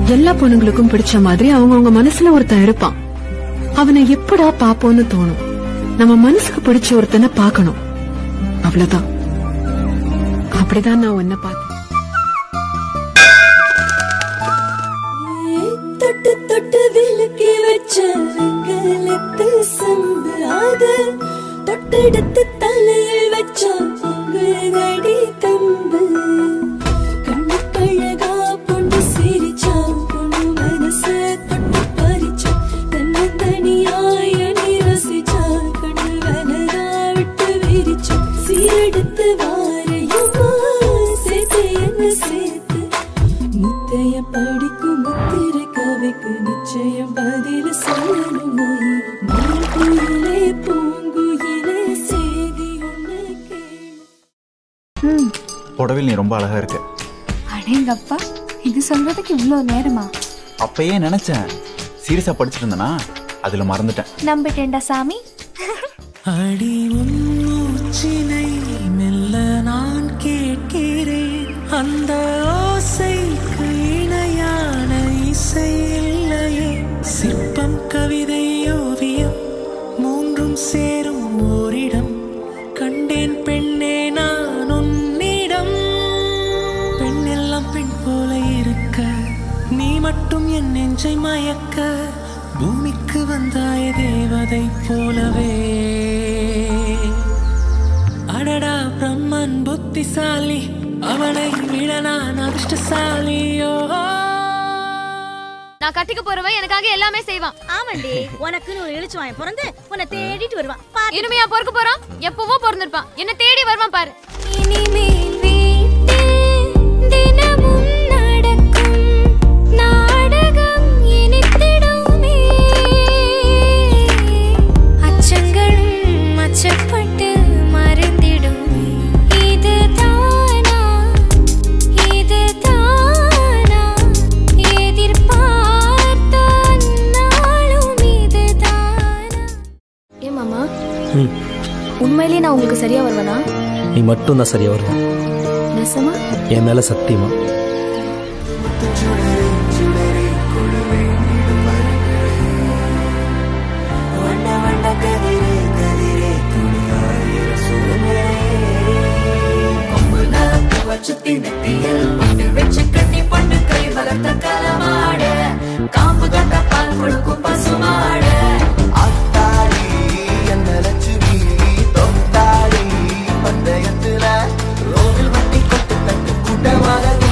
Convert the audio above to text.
எல்லா பொண்ணுங்களுக்கும் பிடிச்ச மாதிரி அவங்கவங்க மனசுல ஒருத்தன் இருப்பான் அவனை எப்படா பாப்போம்னு தோணும் நம்ம மனசுக்கு பிடிச்ச ஒருத்தனை பார்க்கணும் அவ்வளவுதான் அப்படிதான் நான் உன்னை பார்த்தேன் தொட்டு தொட்டு விளக்கி வச்ச வெங்கலத்து சங்கு அது தொட்டெடுத்து தலையில் வச்ச பொங்குகடி கம்பு கண்ணு கழகா பொண்ணு சிரிச்சா பொண்ணு மனசு தொட்டு பறிச்சா தன்னை தனியாய நீ ரசிச்சா கண்ணு வனரா விட்டு விரிச்சா சீரெடுத்து வாரையுமா சேர்த்து என்ன சேர்த்து முத்தைய படிக்கும் முத்திரை கவிக்கு நிச்சயம் பதில் சொல்லணுமா குயிலே பூங்குயிலே செய்தி ஒண்ணு கேளு புடவில் நீ ரொம்ப அழகா இருக்க அடேங்கப்பா இது சொல்றதுக்கு இவ்ளோ நேரமா அப்பயே நினைச்சேன் சீரியஸா படிச்சிட்டு இருந்தனா அதுல மறந்துட்டேன் நம்பிட்டேன்டா சாமி அடி உன் மூச்சினை மெல்ல நான் கேட்கிறேன் அந்த ஓசைக்கு இணையான இசை இல்லையே சிற்பம் கவிதை ஓவியம் மூன்றும் சேரும் ஓரிடம் கண்டேன் பெண்ணே நான் உன்னிடம் பெண்ணெல்லாம் பெண் போல இருக்க நீ மட்டும் என் நெஞ்சை மயக்க பூமிக்கு வந்தாய தேவதை போலவே அடடா பிரம்மன் புத்திசாலி அவனை விட நான் அதிர்ஷ்டசாலியோ நான் கட்டிக்க போறவன் எனக்காக எல்லாமே செய்வான் ஆமாண்டி உனக்குன்னு ஒரு இழுச்சுவான் பிறந்து உன்னை தேடிட்டு வருவான் பாரு இனிமையா பொறுக்க போறான் எப்பவோ பிறந்திருப்பான் என்ன தேடி வருவான் பாரு இனிமேல் வீட்டில் தினமும் நடக்கும் நாடகம் இனித்திடுமே அச்சங்களும் அச்சப்பட்டு மறைந்திடுமே இதுதானா இதுதானா எதிர்பார்த்த நாளும் இதுதானா ஏன் மாமா உண்மையிலேயே நான் உங்களுக்கு சரியா வருவேனா நீ மட்டும் தான் சரியா வருவ நெசமா என் மேல சத்தியமா அத்தாடி என்ன லட்சுமி தொத்தாடி பந்தயத்துல ரோவில் வட்டி கொட்டு தட்டு கூட்டமாக